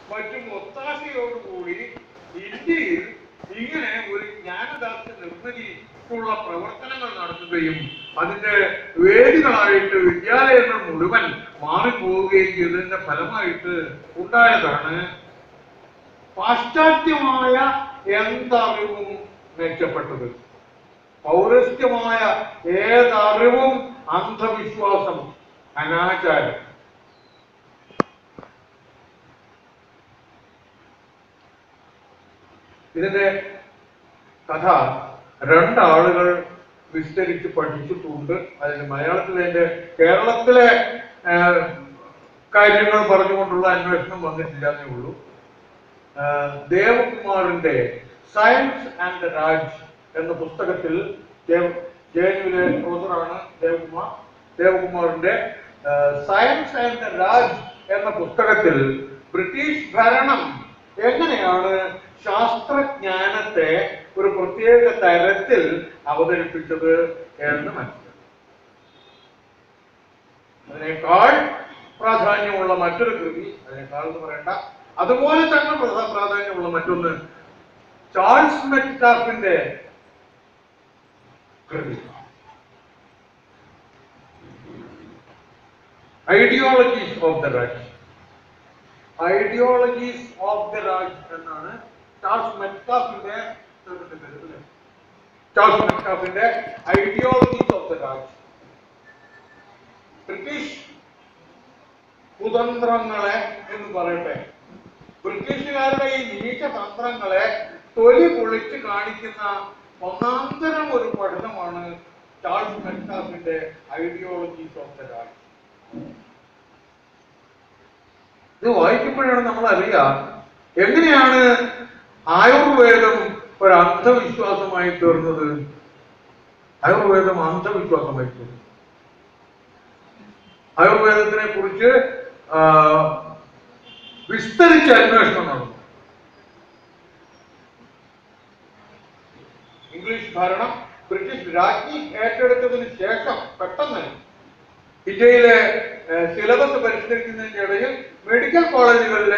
മറ്റും ഒത്താശയോടുകൂടി ഇന്ത്യയിൽ ഇങ്ങനെ ഒരു ജ്ഞാനദാസ്യ നിർമ്മിതിക്കുള്ള പ്രവർത്തനങ്ങൾ നടത്തുകയും അതിന്റെ വേദികളായിട്ട് വിദ്യാലയങ്ങൾ മുഴുവൻ മാറിപ്പോവുകയും ചെയ്തതിന്റെ ഫലമായിട്ട് ഉണ്ടായതാണ് പാശ്ചാത്യമായ എന്തറിവും മെച്ചപ്പെട്ടത് പൗരസ്ത്യമായ ഏതറിവും അന്ധവിശ്വാസം അനാചാരം ഇതിന്റെ കഥ രണ്ടാളുകൾ വിസ്തരിച്ച് പഠിച്ചിട്ടുണ്ട് അതിന് മലയാളത്തിലെ അതിന്റെ കേരളത്തിലെ ആ, കാര്യങ്ങൾ പറഞ്ഞുകൊണ്ടുള്ള അന്വേഷണം വന്നിട്ടില്ല എന്നേ ഉള്ളൂ ആ, ദേവകുമാറിന്റെ സയൻസ് ആൻഡ് രാജ് എന്ന പുസ്തകത്തിൽ ദേവ് ജെ യുവിലെ ഓതറാണ് ദേവകുമാർ ദേവകുമാറിന്റെ ആ, സയൻസ് ആൻഡ് രാജ് എന്ന പുസ്തകത്തിൽ ബ്രിട്ടീഷ് ഭരണം എങ്ങനെയാണ് ശാസ്ത്രജ്ഞാനത്തെ ഒരു പ്രത്യേക തരത്തിൽ അവതരിപ്പിച്ചത് എന്ന് മനസ്സിലാക്കി അതിനേക്കാൾ പ്രാധാന്യമുള്ള മറ്റൊരു കൃതി അതിനേക്കാൾ എന്ന് പറയണ്ട അതുപോലെ തന്നെ പ്രധാ- പ്രാധാന്യമുള്ള മറ്റൊന്ന് ചാൾസ് മെറ്റാഫിന്റെ കൃതി ideologies of the Raj ideologies of the Raj എന്നാണ് ചാൾസ് മെറ്റാഫിന്റെ പുസ്തകത്തിന്റെ പേര് അല്ലേ? ചാൾസ് മെറ്റാഫിന്റെ ideologies of the Raj British കുതന്ത്രങ്ങളെ എന്ന് പറയട്ടെ ബ്രിട്ടീഷുകാരുടെ ഈ നീച്ച തന്ത്രങ്ങളെ തൊലി പൊളിച്ച് കാണിക്കുന്ന ഒന്നാന്തരം ഒരു പഠനമാണ് ചാൾസ് മെറ്റാഫിന്റെ ഐഡിയോളജീസ് ഓഫ് ദ രാജ് ഇത് വായിക്കുമ്പോഴാണ് നമ്മൾ അറിയുക എങ്ങനെയാണ് ആയുർവേദം ഒരു അന്ധവിശ്വാസമായി തീർന്നത് ആയുർവേദം അന്ധവിശ്വാസമായി തീർന്നു ആയുർവേദത്തിനെ കുറിച്ച് ആ, വിസ്തരിച്ച അന്വേഷണം നടന്നു ഇംഗ്ലീഷ് ഭരണം ബ്രിട്ടീഷ് രാജ്ഞി ഏറ്റെടുത്തതിന് ശേഷം പെട്ടെന്ന് ഇന്ത്യയിലെ സിലബസ് പരിഷ്കരിക്കുന്നതിന്റെ ഇടയിൽ മെഡിക്കൽ കോളേജുകളിലെ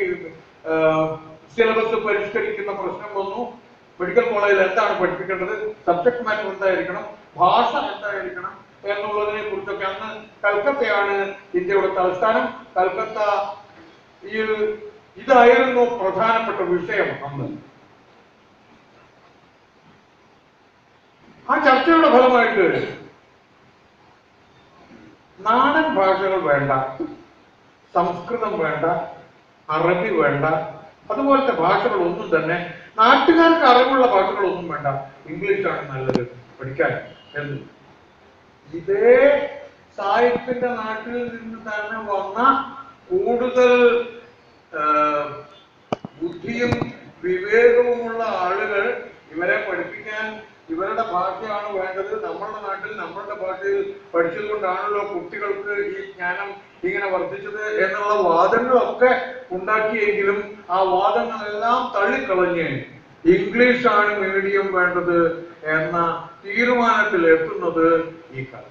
സിലബസ് പരിഷ്കരിക്കുന്ന പ്രശ്നം വന്നു മെഡിക്കൽ കോളേജിൽ എന്താണ് പഠിപ്പിക്കേണ്ടത് സബ്ജക്ട് മാറ്റർ എന്തായിരിക്കണം ഭാഷ എന്തായിരിക്കണം എന്നുള്ളതിനെ കുറിച്ചൊക്കെ അന്ന് കൽക്കത്തയാണ് ഇന്ത്യയുടെ തലസ്ഥാനം കൽക്കത്ത ഈ ഇതായിരുന്നു പ്രധാനപ്പെട്ട വിഷയം അന്ന് ആ ചർച്ചയുടെ ഫലമായിട്ട് നാടൻ ഭാഷകൾ വേണ്ട സംസ്കൃതം വേണ്ട അറബി വേണ്ട അതുപോലത്തെ ഭാഷകളൊന്നും തന്നെ നാട്ടുകാർക്ക് അറിവുള്ള ഭാഷകളൊന്നും വേണ്ട ഇംഗ്ലീഷാണ് നല്ലത് പഠിക്കാൻ എന്ന് ഇതേ സാഹിത്യന്റെ നാട്ടിൽ നിന്ന് തന്നെ വന്ന കൂടുതൽ ആ, ബുദ്ധിയും വിവേകവുമുള്ള ആളുകൾ ഇവരെ പഠിപ്പിക്കാൻ ഇവരുടെ ഭാഷയാണ് വേണ്ടത് നമ്മളുടെ നാട്ടിൽ നമ്മളുടെ ഭാഷയിൽ പഠിച്ചത് കൊണ്ടാണല്ലോ കുട്ടികൾക്ക് ഈ ജ്ഞാനം ഇങ്ങനെ വർദ്ധിച്ചത് എന്നുള്ള വാദങ്ങളൊക്കെ ഉണ്ടാക്കിയെങ്കിലും ആ വാദങ്ങളെല്ലാം തള്ളിക്കളഞ്ഞ് ഇംഗ്ലീഷാണ് മീഡിയം വേണ്ടത് എന്ന തീരുമാനത്തിൽ എത്തുന്നത് ഈ കാലം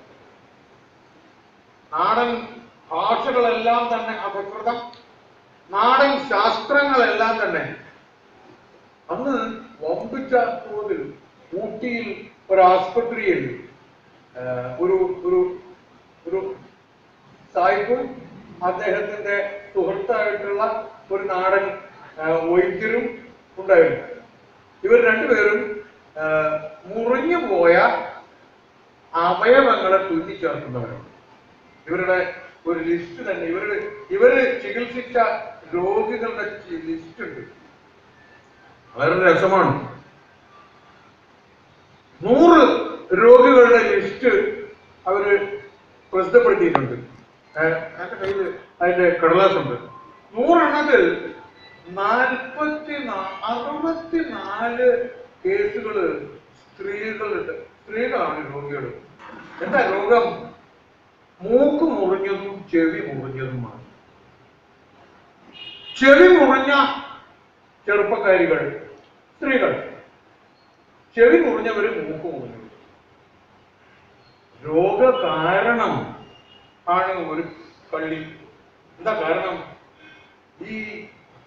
നാടൻ ഭാഷകളെല്ലാം തന്നെ അപകൃതം നാടൻ ശാസ്ത്രങ്ങളെല്ലാം തന്നെ അന്ന് വമ്പിച്ച തോതിൽ ഊട്ടിയിൽ ഒരു ആസ്പത്രിയിൽ ആ, ഒരു ഒരു ഒരു സായിപ്പും അദ്ദേഹത്തിന്റെ സുഹൃത്തായിട്ടുള്ള ഒരു നാടൻ ആ, വൈദ്യരും ഉണ്ടായിരുന്നു ഇവർ രണ്ടുപേരും ആ, മുറിഞ്ഞു പോയ അവയവങ്ങളെ തുന്നിച്ചേർക്കുന്നവരാണ് ഇവരുടെ ഒരു ലിസ്റ്റ് തന്നെ ഇവരുടെ ഇവര് ചികിത്സിച്ച രോഗികളുടെ ലിസ്റ്റ് ഉണ്ട് വളരെ രസമാണ് നൂറ് രോഗികളുടെ ലിസ്റ്റ് അവര് പ്രസിദ്ധപ്പെടുത്തിയിട്ടുണ്ട് ഏഹ് എന്റെ കയ്യിൽ അതിന്റെ കടലാസുണ്ട് നൂറെണ്ണത്തിൽ നാൽപ്പത്തി അറുപത്തിനാല് കേസുകള് സ്ത്രീകളുണ്ട് സ്ത്രീകളാണ് രോഗികൾ എന്താ രോഗം മൂക്ക് മുറിഞ്ഞതും ചെവി മുറിഞ്ഞതുമാണ് ചെവി മുറിഞ്ഞ ചെറുപ്പക്കാരികൾ സ്ത്രീകൾ ചെവി മുറിഞ്ഞവര് മൂക്ക് മുറിഞ്ഞു രോഗകാരണം ആണ് ഒരു കള്ളി എന്താ കാരണം ഈ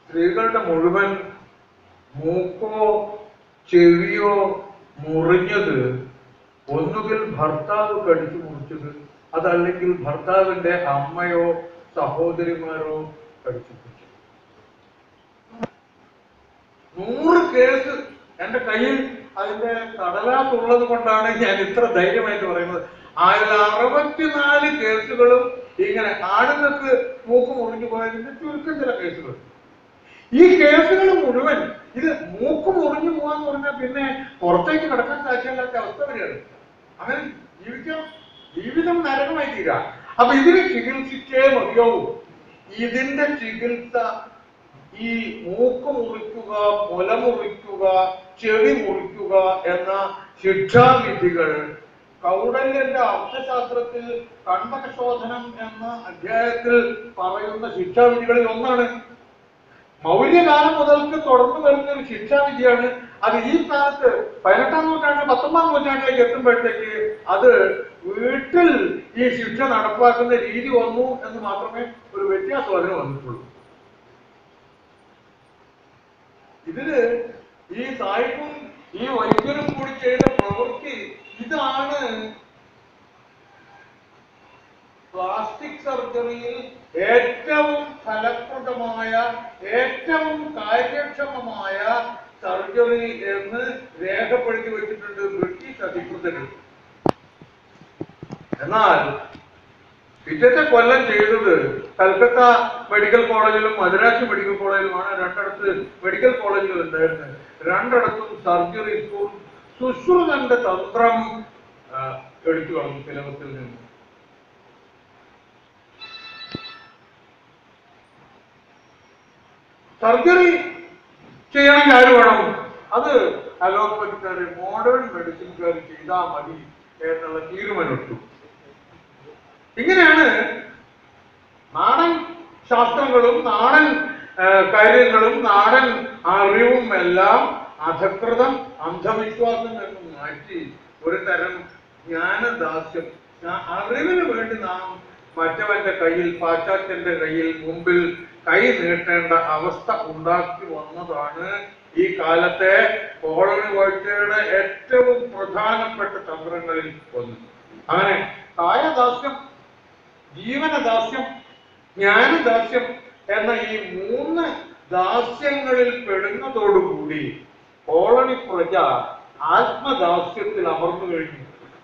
സ്ത്രീകളുടെ മുഴുവൻ മൂക്കോ ചെവിയോ മുറിഞ്ഞത് ഒന്നുകിൽ ഭർത്താവ് കടിച്ചു മുറിച്ചത് അതല്ലെങ്കിൽ ഭർത്താവിന്റെ അമ്മയോ സഹോദരിമാരോ കടിച്ചു മുറിച്ചത് നൂറ് കേസ് എന്റെ കയ്യിൽ അതിന്റെ കടലാസ് ഉള്ളത് കൊണ്ടാണ് ഞാൻ ഇത്ര ധൈര്യമായിട്ട് പറയുന്നത് അതിൽ അറുപത്തിനാല് കേസുകളും ഇങ്ങനെ ആണുങ്ങൾക്ക് മൂക്ക് മുറിഞ്ഞു പോയതിന്റെ ചുരുക്കം ചില കേസുകൾ ഈ കേസുകൾ മുഴുവൻ ഇത് മൂക്ക് മുറിഞ്ഞു പോവാന്ന് പറഞ്ഞാൽ പിന്നെ പുറത്തേക്ക് കിടക്കാൻ സാധ്യമല്ലാത്ത അവസ്ഥ വരികയാണ് അങ്ങനെ ജീവിക്കാം ജീവിതം നരകമായി തീരാ അപ്പൊ ഇതിന് ചികിത്സിച്ചേ മതിയാവൂ ഇതിന്റെ ചികിത്സ ഈ മൂക്ക് മുറിക്കുക മുല മുറിക്കുക ചെവി മുറിക്കുക എന്ന ശിക്ഷാവിധികൾ കൗടല്യന്റെ അർത്ഥശാസ്ത്രത്തിൽ കണ്ടകശോധനം എന്ന അധ്യായത്തിൽ പറയുന്ന ശിക്ഷാവിധികളിൽ ഒന്നാണ് മൗര്യകാലം മുതൽക്ക് തുടർന്നു വരുന്ന ഒരു ശിക്ഷാവിധിയാണ് അത് ഈ കാലത്ത് പതിനെട്ടാം നൂറ്റാണ്ട് പത്തൊമ്പതാം നൂറ്റാണ്ടിലേക്ക് എത്തുമ്പോഴത്തേക്ക് അത് വീട്ടിൽ ഈ ശിക്ഷ നടപ്പാക്കുന്ന രീതി വന്നു എന്ന് മാത്രമേ ഒരു വ്യത്യാസം അതിന് വന്നിട്ടുള്ളൂ ഇതില് ഈ സായിപ്പും ഈ വൈദ്യരും കൂടി ചെയ്ത പ്രവൃത്തി ഇതാണ് പ്ലാസ്റ്റിക് സർജറിയിൽ ഏറ്റവും ഫലപ്രദമായ ഏറ്റവും കാര്യക്ഷമമായ സർജറി എന്ന് രേഖപ്പെടുത്തി വെച്ചിട്ടുണ്ട് ബ്രിട്ടീഷ് അധികൃതർ എന്നാൽ പിറ്റത്തെ കൊല്ലം ചെയ്തത് കൽക്കത്ത മെഡിക്കൽ കോളേജിലും മദ്രാസ് മെഡിക്കൽ കോളേജിലുമാണ് രണ്ടിടത്ത് മെഡിക്കൽ കോളേജുകൾ ഉണ്ടായിരുന്നത് രണ്ടിടത്തും സർജറി സ്കൂൾ സുശ്രുതന്റെ തന്ത്രം ആ, എടുത്തു കളഞ്ഞു സിലബസിൽ നിന്ന് സർജറി ചെയ്യണമെങ്കിൽ ആര് വേണം അത് അലോപ്പതിക്കാര് മോഡേൺ മെഡിസിൻകാർ ചെയ്താൽ മതി എന്നുള്ള തീരുമാനമെടുത്തു ഇങ്ങനെയാണ് നാടൻ ശാസ്ത്രങ്ങളും നാടൻ ആ, കാര്യങ്ങളും നാടൻ അറിവും എല്ലാം അധകൃതം അന്ധവിശ്വാസം എന്ന് മാറ്റി ഒരു തരം ജ്ഞാനദാസ്യം ഞാ- അറിവിന് വേണ്ടി നാം മറ്റവന്റെ കയ്യിൽ പാശ്ചാത്യന്റെ കയ്യിൽ മുമ്പിൽ കൈ നീട്ടേണ്ട അവസ്ഥ ഉണ്ടാക്കി വന്നതാണ് ഈ കാലത്തെ കോളനി വാഴ്ചയുടെ ഏറ്റവും പ്രധാനപ്പെട്ട തന്ത്രങ്ങളിൽ ഒന്ന് അങ്ങനെ കായദാസ്യം ജീവനദാസ്യം ജ്ഞാനദാസ്യം എന്ന ഈ മൂന്ന് ദാസ്യങ്ങളിൽ പെടുന്നതോടുകൂടി കോളനി പ്രജ ആത്മദാസ്യത്തിൽ അമർന്നു കഴിഞ്ഞു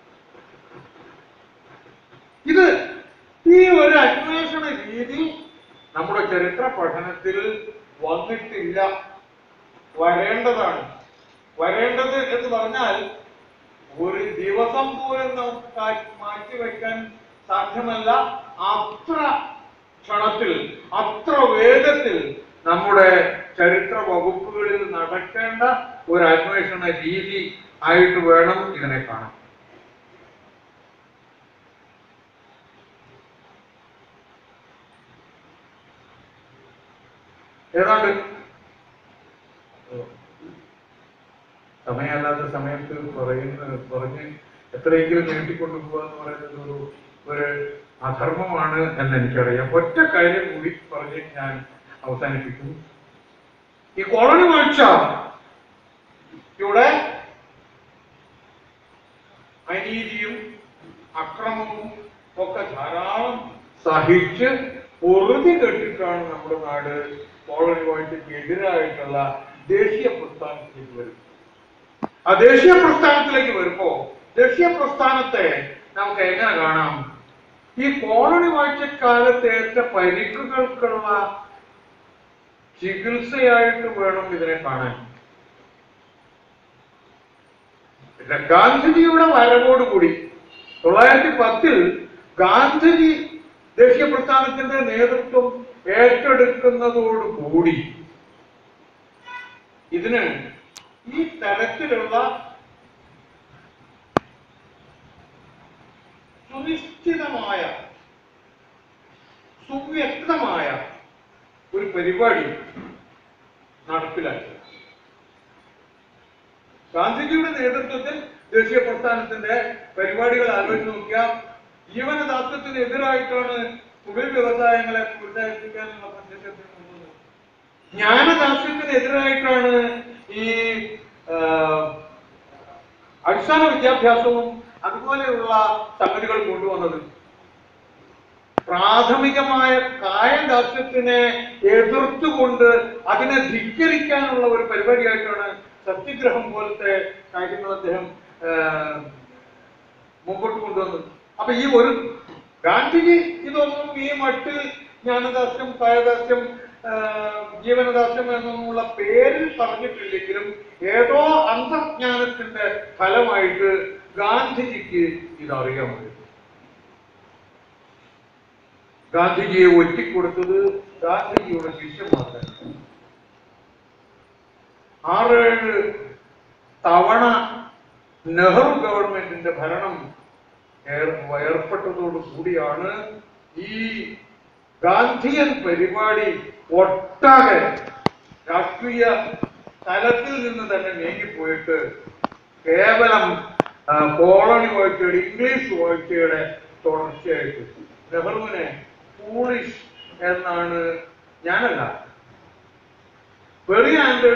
ഇത് ഈ ഒരു അന്വേഷണ രീതി നമ്മുടെ ചരിത്ര പഠനത്തിൽ വന്നിട്ടില്ല വരേണ്ടതാണ് വരേണ്ടത് എന്ന് പറഞ്ഞാൽ ഒരു ദിവസം പോലും നമുക്ക് കാ- മാറ്റിവെക്കാൻ സാധ്യമല്ല അത്ര ക്ഷണത്തിൽ അത്ര വേഗത്തിൽ നമ്മുടെ ചരിത്ര വകുപ്പുകളിൽ നടക്കേണ്ട ഒരു അന്വേഷണ രീതി ആയിട്ട് വേണം ഇതിനെ കാണാൻ ഏതാണ്ട് സമയമല്ലാത്ത സമയത്ത് പറയുന്ന പറഞ്ഞ് എത്രയെങ്കിലും നീട്ടിക്കൊണ്ടു പോകുക എന്ന് പറയുന്നത് ഒരു ഒരു അധർമ്മമാണ് എന്ന് എനിക്കറിയാം ഒറ്റ കാര്യം കൂടി പറഞ്ഞ് ഞാൻ അവസാനിപ്പിക്കുന്നു ഈ കോളനി വാഴ്ച ഇവിടെ അനീതിയും അക്രമവും ഒക്കെ ധാരാളം സഹിച്ച് പൊറുതി കെട്ടിട്ടാണ് നമ്മുടെ നാട് കോളനി വാഴ്ചയ്ക്ക് എതിരായിട്ടുള്ള ദേശീയ പ്രസ്ഥാനത്തിലേക്ക് വരുന്നത് ആ ദേശീയ പ്രസ്ഥാനത്തിലേക്ക് വരുമ്പോ ദേശീയ പ്രസ്ഥാനത്തെ നമുക്ക് എങ്ങനെ കാണാം ഈ കോളനി വാഴ്ചക്കാലത്തേറ്റ പരിക്കുകൾക്കുള്ള ചികിത്സയായിട്ട് വേണം ഇതിനെ കാണാൻ പിന്നെ ഗാന്ധിജിയുടെ വരവോടുകൂടി തൊള്ളായിരത്തി പത്തിൽ ഗാന്ധിജി ദേശീയ പ്രസ്ഥാനത്തിന്റെ നേതൃത്വം ഏറ്റെടുക്കുന്നതോടുകൂടി ഇതിന് ഈ തരത്തിലുള്ള സുനിശ്ചിതമായ സുവ്യക്തമായ ഒരു പരിപാടി നടപ്പിലാക്കി ഗാന്ധിജിയുടെ നേതൃത്വത്തിൽ ദേശീയ പ്രസ്ഥാനത്തിന്റെ പരിപാടികൾ ആലോചിച്ച് നോക്കിയാൽ ജീവനദാസ്യത്തിന് എതിരായിട്ടാണ് തൊഴിൽ വ്യവസായങ്ങളെ പ്രോത്സാഹിപ്പിക്കാനുള്ള പദ്ധതി കൊണ്ടുവന്നത് ജ്ഞാനദാസ്യത്തിനെതിരായിട്ടാണ് ഈ ആ, അടിസ്ഥാന വിദ്യാഭ്യാസവും അതുപോലെയുള്ള സംഗതികൾ കൊണ്ടുവന്നത് പ്രാഥമികമായ കായദാസ്യത്തിനെ എതിർത്തുകൊണ്ട് അതിനെ ധിക്കരിക്കാനുള്ള ഒരു പരിപാടിയായിട്ടാണ് സത്യഗ്രഹം പോലത്തെ കാര്യങ്ങൾ അദ്ദേഹം ആ, മുമ്പോട്ട് കൊണ്ടുവന്നത് അപ്പൊ ഈ ഒരു ഗാന്ധിജി ഇതൊന്നും ഈ മട്ടിൽ ജ്ഞാനദാസ്യം കായദാസ്യം ആ, ജീവനദാസ്യം എന്നുള്ള പേരിൽ പറഞ്ഞിട്ടില്ലെങ്കിലും ഏതോ അന്തർജ്ഞാനത്തിന്റെ ഫലമായിട്ട് ഗാന്ധിജിക്ക് ഇതറിയാമായിരുന്നു ഗാന്ധിജിയെ ഒറ്റിക്കൊടുത്തത് ഗാന്ധിജിയുടെ ശിഷ്യന്മാർക്കാണ് ആറേഴ് തവണ നെഹ്റു ഗവൺമെന്റിന്റെ ഭരണം ഏർ- ഏർപ്പെട്ടതോടു കൂടിയാണ് ഈ ഗാന്ധിയൻ പരിപാടി ഒട്ടാകെ രാഷ്ട്രീയ തലത്തിൽ നിന്ന് തന്നെ നീങ്ങിപ്പോയിട്ട് കേവലം ആ, കോളനി വാഴ്ചയുടെ ഇംഗ്ലീഷ് വാഴ്ചയുടെ തുടർച്ചയായിട്ട് നെഹ്റുവിനെ ഫൂളിഷ് എന്നാണ് ഞാനല്ല വെറി ആൻഡ്